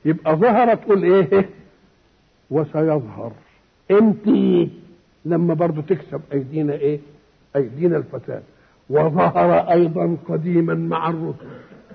يبقى ظهر تقول ايه وسيظهر امتى لما برضو تكسب ايدينا ايه ايدينا الفساد وظهر ايضا قديما مع الرسل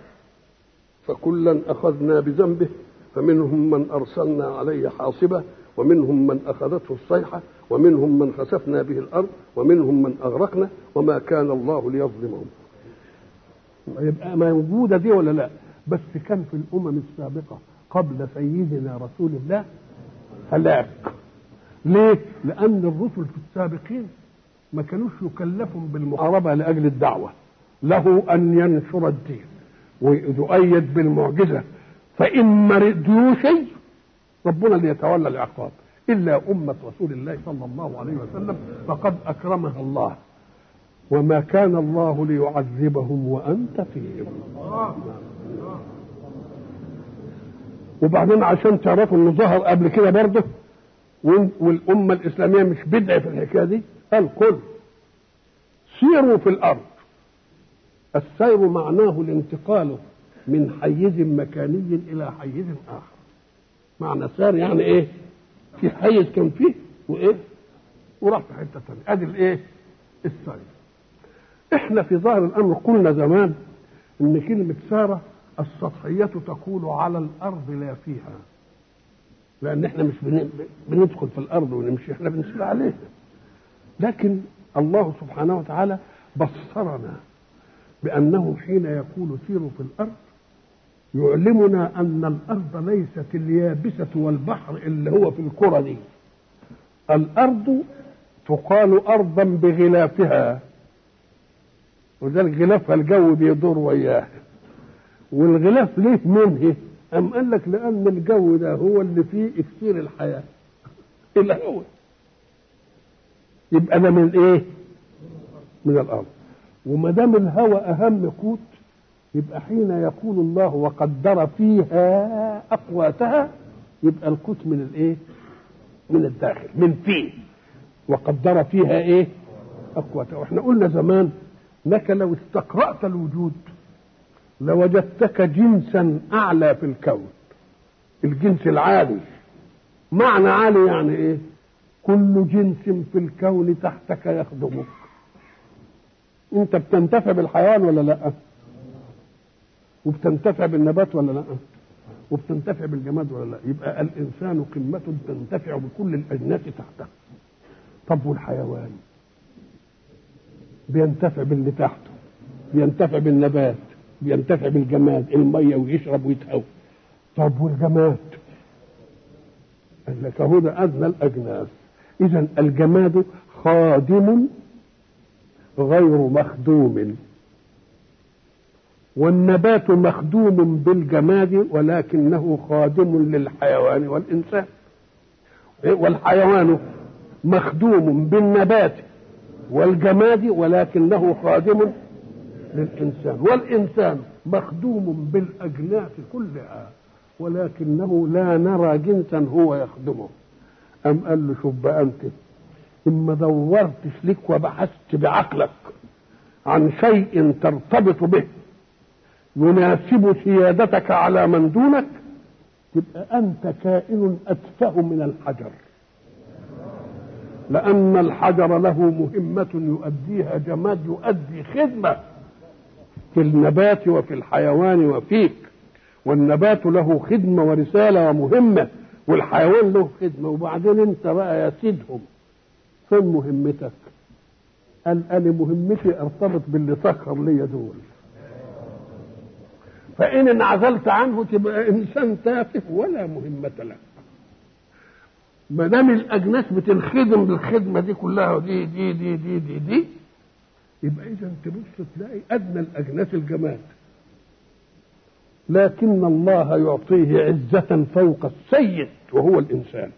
فكلا اخذنا بذنبه فمنهم من ارسلنا عليه حاصبه ومنهم من اخذته الصيحه ومنهم من خسفنا به الارض ومنهم من اغرقنا وما كان الله ليظلمهم يبقى موجوده دي ولا لا بس كان في الامم السابقه قبل سيدنا رسول الله هلاك ليه لان الرسل في السابقين ما كانوش يكلفوا بالمحاربه لاجل الدعوه له ان ينشر الدين ويؤيد بالمعجزه فان مرضوا شيء ربنا اللي يتولى العقاب الا امه رسول الله صلى الله عليه وسلم فقد اكرمها الله وما كان الله ليعذبهم وانت فيهم وبعدين عشان تعرفوا انه ظهر قبل كده برضه والامه الاسلاميه مش بدعه في الحكايه دي قال كل سيروا في الارض السير معناه الانتقال من حيز مكاني الى حيز اخر معنى سار يعني ايه في حيز كان فيه وايه وراح في حته ثانيه ادي الايه السير احنا في ظاهر الامر قلنا زمان ان كلمه ساره السطحيه تقول على الارض لا فيها لان احنا مش بندخل في الارض ونمشي احنا بنسير عليها لكن الله سبحانه وتعالى بصرنا بانه حين يقول سيروا في الارض يعلمنا ان الارض ليست اليابسه والبحر اللي هو في الكره دي الارض تقال ارضا بغلافها وذلك غلافها الجو بيدور وياه والغلاف ليه منه أم قال لك لأن الجو ده هو اللي فيه إكسير الحياة الهواء يبقى ده من إيه؟ من الأرض وما دام الهواء أهم قوت يبقى حين يقول الله وقدر فيها أقواتها يبقى القوت من الإيه؟ من الداخل من فيه وقدر فيها إيه؟ أقواتها وإحنا قلنا زمان انك لو استقرأت الوجود لوجدتك جنسا اعلى في الكون الجنس العالي معنى عالي يعني ايه كل جنس في الكون تحتك يخدمك انت بتنتفع بالحيوان ولا لا وبتنتفع بالنبات ولا لا وبتنتفع بالجماد ولا لا يبقى الانسان قمه تنتفع بكل الاجناس تحته طب والحيوان بينتفع باللي تحته بينتفع بالنبات بينتفع بالجماد الميه ويشرب ويتهوى طب والجماد قال لك هو ده ادنى الاجناس اذا الجماد خادم غير مخدوم والنبات مخدوم بالجماد ولكنه خادم للحيوان والانسان والحيوان مخدوم بالنبات والجماد ولكنه خادم للإنسان والإنسان مخدوم بالأجناس كلها ولكنه لا نرى جنسا هو يخدمه أم قال له شوف بقى أنت إما دورتش لك وبحثت بعقلك عن شيء ترتبط به يناسب سيادتك على من دونك تبقى أنت كائن أتفه من الحجر لأن الحجر له مهمة يؤديها جماد يؤدي خدمة في النبات وفي الحيوان وفيك والنبات له خدمة ورسالة ومهمة والحيوان له خدمة وبعدين انت بقى يا سيدهم فين مهمتك قال أنا مهمتي ارتبط باللي سخر لي دول فإن انعزلت عنه تبقى إنسان تافه ولا مهمة لك ما دام الأجناس بتنخدم بالخدمة دي كلها ودي دي دي دي دي, دي يبقى اذا تبص تلاقي ادنى الاجناس الجماد لكن الله يعطيه عزة فوق السيد وهو الإنسان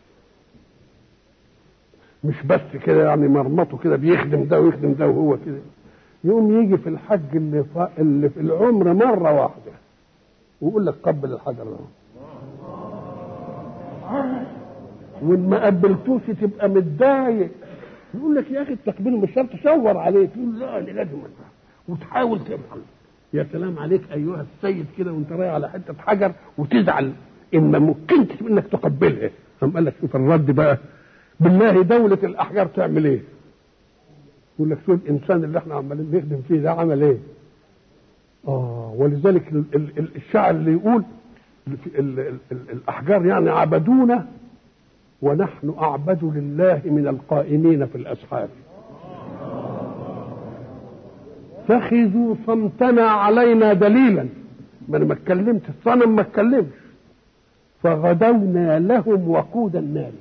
مش بس كده يعني مرمطه كده بيخدم ده ويخدم ده وهو كده يقوم يجي في الحج اللي, ف... اللي في العمر مرة واحدة ويقول لك قبل الحجر ده وإن ما قبلتوش تبقى متضايق يقول لك يا اخي التقبيل مش شرط تشور عليه تقول لا انا لازم وتحاول تفهم يا سلام عليك ايها السيد كده وانت رايح على حته حجر وتزعل ان ما ممكنش انك تقبلها قام قال لك شوف الرد بقى بالله دولة الأحجار تعمل إيه؟ يقول لك شوف الإنسان اللي إحنا عمالين نخدم فيه ده عمل إيه؟ آه ولذلك ال- ال- ال- الشاعر اللي يقول ال- ال- ال- ال- الأحجار يعني عبدونا ونحن أعبد لله من القائمين في الأسحار فخذوا صمتنا علينا دليلا ما انا ما اتكلمت الصنم ما اتكلمش فغدونا لهم وقود النار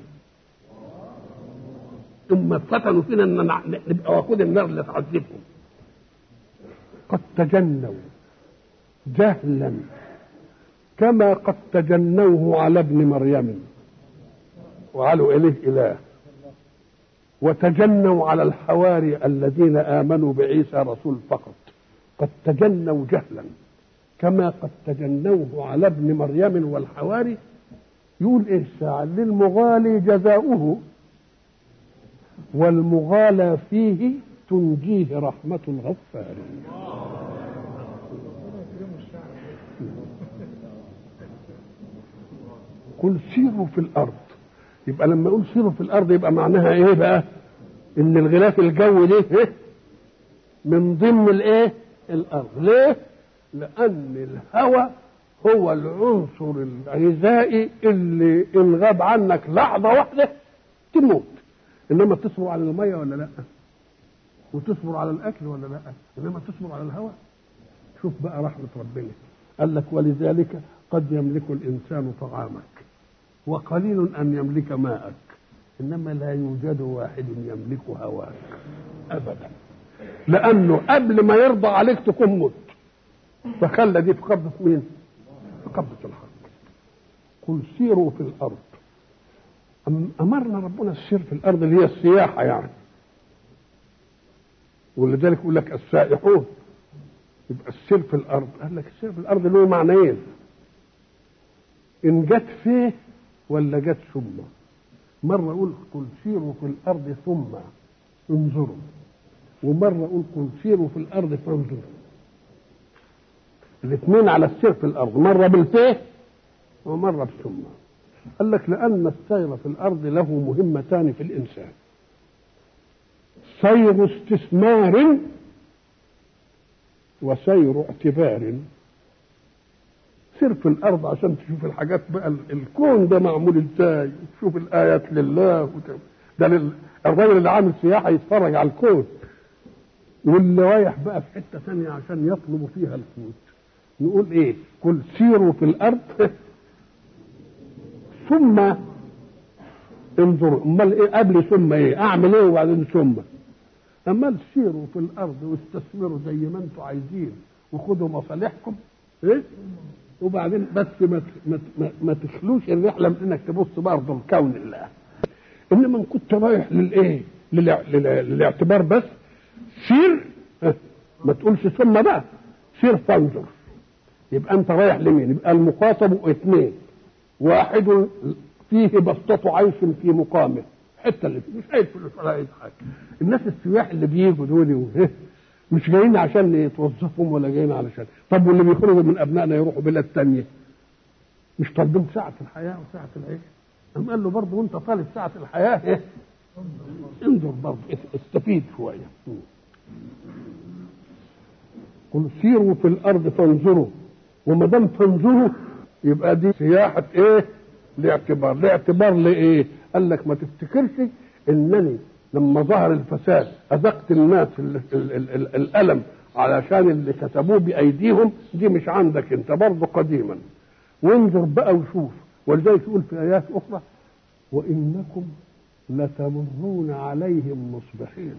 ثم فتنوا فينا ان نع- نبقى وقود النار اللي تعذبهم قد تجنوا جهلا كما قد تجنوه على ابن مريم وعلوا اليه اله وتجنوا على الحواري الذين امنوا بعيسى رسول فقط قد تجنوا جهلا كما قد تجنوه على ابن مريم والحواري يقول ايه الشاعر للمغالي جزاؤه والمغالى فيه تنجيه رحمة الغفار قل سيروا في الأرض يبقى لما أقول سيروا في الأرض يبقى معناها إيه بقى؟ إن الغلاف الجوي ده إيه؟ من ضمن الإيه؟ الأرض ليه؟ لأن الهواء هو العنصر الغذائي اللي إن غاب عنك لحظة واحدة تموت إنما تصبر على المية ولا لأ؟ وتصبر على الأكل ولا لأ؟ إنما تصبر على الهواء شوف بقى رحمة ربنا قال لك ولذلك قد يملك الإنسان طعامك وقليل أن يملك ماءك إنما لا يوجد واحد يملك هواك أبدا لأنه قبل ما يرضى عليك تكون مت فخلى دي في قبضة مين؟ في قبضة الحق قل سيروا في الأرض أم- أمرنا ربنا السير في الأرض اللي هي السياحة يعني ولذلك يقول لك السائحون يبقى السير في الأرض قال لك السير في الأرض له معنيين إن جت فيه ولا جت ثم مرة أقول قل سيروا في الأرض ثم انظروا ومرة أقول قل سيروا في الأرض فانظروا الاثنين على السير في الأرض مرة بالفيه ومرة بثم قال لك لأن السير في الأرض له مهمتان في الإنسان سير استثمار وسير اعتبار سير في الارض عشان تشوف الحاجات بقى ال- الكون ده معمول ازاي وتشوف الايات لله وت... ده لل... الراجل اللي عامل سياحه يتفرج على الكون واللي رايح بقى في حته ثانيه عشان يطلب فيها القوت نقول ايه قل سيروا في الارض ثم انظروا امال ايه قبل ثم ايه اعمل ايه وبعدين ثم اما سيروا في الارض واستثمروا زي ما انتم عايزين وخدوا مصالحكم ايه وبعدين بس ما ما ما, ما تخلوش الرحله من انك تبص برضه لكون الله انما ان كنت رايح للايه للع- للع- للاعتبار بس سير ها، ما تقولش ثم بقى سير فانظر يبقى انت رايح لمين يبقى المخاطب اثنين واحد فيه بسطة عيش في مقامه الحته اللي فيه مش عايز فلوس ولا عايز حاجه الناس السياح اللي بيجوا دول و- مش جايين عشان يتوظفهم ولا جايين علشان طب واللي بيخرجوا من ابنائنا يروحوا بلاد تانية مش طالبين ساعة الحياة وساعة العيش قام قال له برضه وانت طالب ساعة الحياة ايه انظر برضه استفيد شوية قل سيروا في الارض فانظروا وما دام تنظروا يبقى دي سياحة ايه لاعتبار لاعتبار لايه قال لك ما تفتكرش انني لما ظهر الفساد اذقت الناس ال ال ال ال الالم علشان اللي كتبوه بايديهم دي مش عندك انت برضه قديما وانظر بقى وشوف ولذلك يقول في ايات اخرى وانكم لتمرون عليهم مصبحين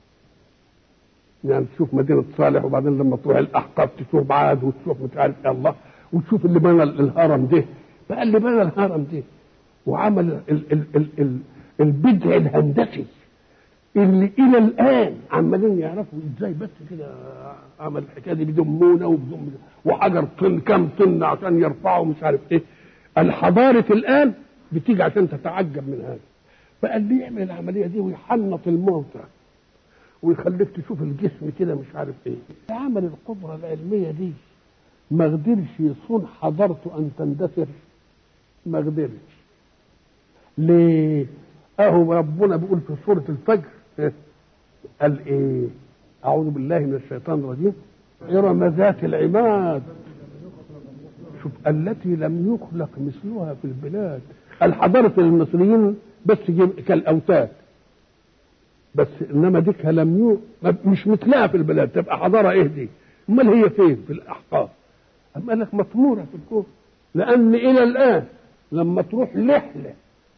يعني تشوف مدينة صالح وبعدين لما تروح الأحقاف تشوف عاد وتشوف مش عارف إيه الله وتشوف اللي بنى الهرم ده بقى اللي بنى الهرم ده وعمل ال ال ال ال البدع الهندسي اللي إلى الآن عمالين يعرفوا إزاي بس كده عمل الحكاية دي بدون مونة وبدون وحجر طن كام طن عشان يرفعوا مش عارف إيه الحضارة الآن بتيجي عشان تتعجب من هذا فقال لي يعمل العملية دي ويحنط الموتى ويخليك تشوف الجسم كده مش عارف ايه عمل القدرة العلمية دي ما قدرش يصون حضارته ان تندثر ما قدرش ليه اهو ربنا بيقول في سوره الفجر قال ايه اعوذ بالله من الشيطان الرجيم ارم ذات العماد شوف التي لم يخلق مثلها في البلاد الحضاره المصريين بس كالاوتاد بس انما ديكها لم يو مش مثلها في البلاد تبقى حضاره ايه دي امال هي فين في الاحقاف اما قال لك مطموره في الكون لان الى الان لما تروح لحله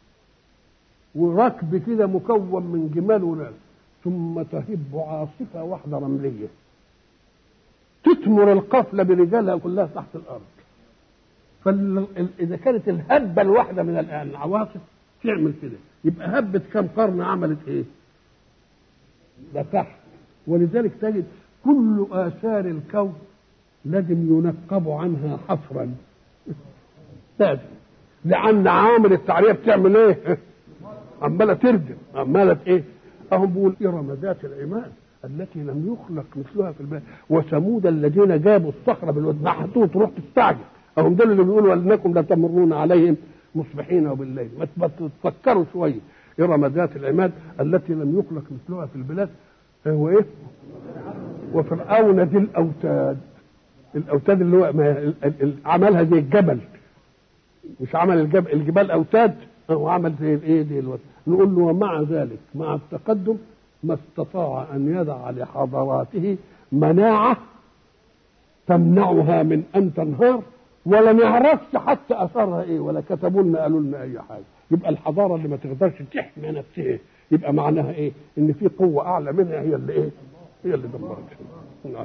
وركب كده مكون من جمال وناس ثم تهب عاصفه واحده رمليه تثمر القفله برجالها كلها تحت الارض فاذا كانت الهبه الواحده من العواصف تعمل كده يبقى هبه كم قرن عملت ايه؟ ده تحت ولذلك تجد كل آثار الكون لازم ينقب عنها حفرا لازم لأن عامل التعرية بتعمل إيه؟ عمالة ترجم عمالة إيه؟ أهم بيقول إرم ذات العماد التي لم يخلق مثلها في البلاد وثمود الذين جابوا الصخرة بالواد نحتوه تروح تستعجل أهم دول اللي بيقولوا أنكم لتمرون عليهم مصبحين وبالليل ما تفكروا شوية إرم ذات العماد التي لم يخلق مثلها في البلاد هو إيه؟ وفرعون ذي الأوتاد الأوتاد اللي هو عملها زي الجبل مش عمل الجبل الجبال أوتاد هو عمل زي الإيه دي الوتد نقول له ومع ذلك مع التقدم ما استطاع أن يضع لحضاراته مناعة تمنعها من أن تنهار ولا نعرفش حتى أثرها إيه ولا كتبوا لنا قالوا لنا أي حاجة يبقى الحضاره اللي ما تقدرش تحمي نفسها يبقى معناها ايه؟ ان في قوه اعلى منها هي اللي ايه؟ هي اللي دمرت نعم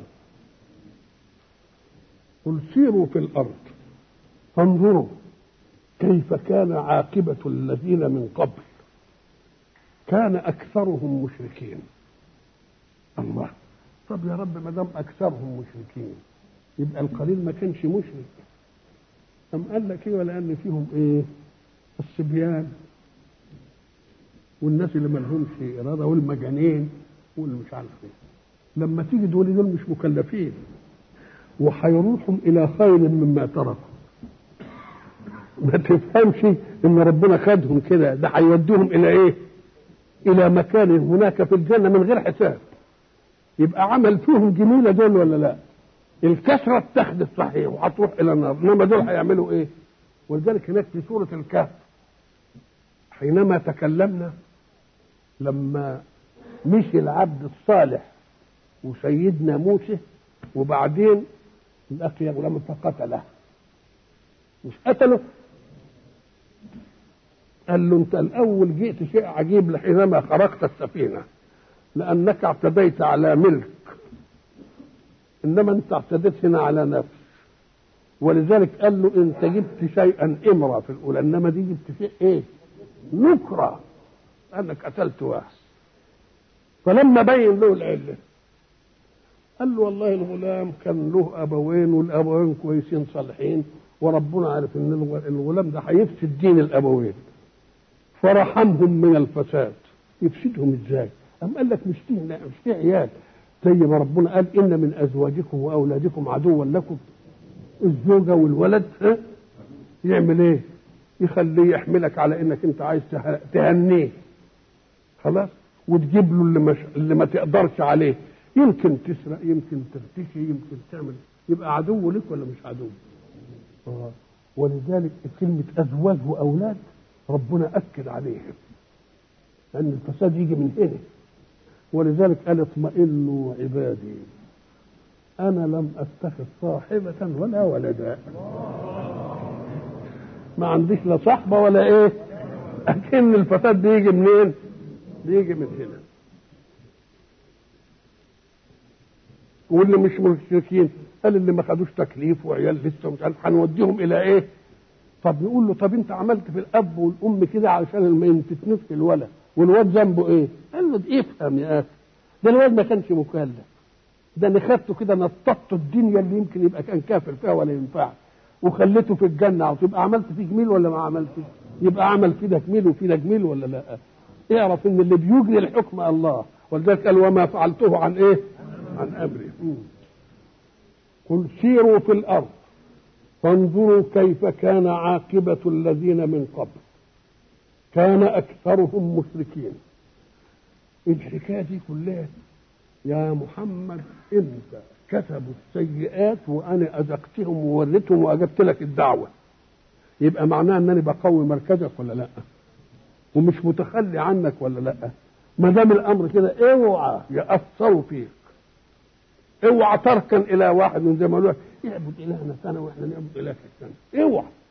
قل سيروا في الارض فانظروا كيف كان عاقبه الذين من قبل كان اكثرهم مشركين الله طب يا رب ما دام اكثرهم مشركين يبقى القليل ما كانش مشرك أم قال لك ايه ولان فيهم ايه الصبيان والناس اللي ما لهمش اراده والمجانين واللي مش عارف ايه لما تيجي دول دول مش مكلفين وهيروحوا الى خير مما تركوا ما تفهمش ان ربنا خدهم كده ده هيوديهم الى ايه الى مكان هناك في الجنه من غير حساب يبقى عمل فيهم جميله دول ولا لا الكسره اتخذ الصحيح وهتروح الى النار انما دول هيعملوا ايه ولذلك هناك في سوره الكهف حينما تكلمنا لما مشي العبد الصالح وسيدنا موسى وبعدين لقي غلام فقتله مش قتله قال له انت الاول جئت شيء عجيب حينما خرقت السفينه لانك اعتديت على ملك انما انت اعتديت هنا على نفس ولذلك قال له انت جبت شيئا امرا في الاولى انما دي جبت شيء ايه نكره انك قتلت واحد فلما بين له العله قال له والله الغلام كان له ابوين والابوين كويسين صالحين وربنا عارف ان الغلام ده هيفسد دين الابوين فرحمهم من الفساد يفسدهم ازاي؟ أم قال لك مش فيه مش فيه عيال زي ما ربنا قال ان من ازواجكم واولادكم عدوا لكم الزوجه والولد ها يعمل ايه؟ يخليه يحملك على انك انت عايز تهنيه خلاص وتجيب له اللي مش اللي ما تقدرش عليه يمكن تسرق يمكن ترتشي يمكن تعمل يبقى عدو لك ولا مش عدو؟ آه. ولذلك كلمة أزواج وأولاد ربنا أكد عليهم لأن الفساد يجي من هنا ولذلك قال اطمئنوا عبادي أنا لم أتخذ صاحبة ولا ولدا ما عنديش لا صحبة ولا إيه لكن الفساد بيجي منين؟ بيجي من هنا واللي مش مشركين قال اللي ما خدوش تكليف وعيال لسه مش عارف هنوديهم الى ايه؟ طب نقول له طب انت عملت في الاب والام كده علشان ما ينفتنوش في الولد والواد ذنبه ايه؟ قال له افهم يا اخي ده الواد ما كانش مكلف ده انا خدته كده نططته الدنيا اللي يمكن يبقى كان كافر فيها ولا ينفع وخليته في الجنه وتبقى عملت فيه جميل ولا ما عملتش؟ يبقى عمل فيه ده جميل وفيه ده جميل ولا لا؟ اعرف ان اللي بيجري الحكم الله ولذلك قال وما فعلته عن ايه؟ عن امري قل سيروا في الارض فانظروا كيف كان عاقبة الذين من قبل كان أكثرهم مشركين الحكاية دي كلها يا محمد أنت كتبوا السيئات وأنا أذقتهم ووريتهم وأجبت لك الدعوة يبقى معناه أنني بقوي مركزك ولا لأ ومش متخلي عنك ولا لأ ما دام الأمر كده اوعى يأثروا فيك اوعى تركن إلى واحد من زي ما قالوا اعبد إلهنا سنة وإحنا نعبد إلهك السنة اوعى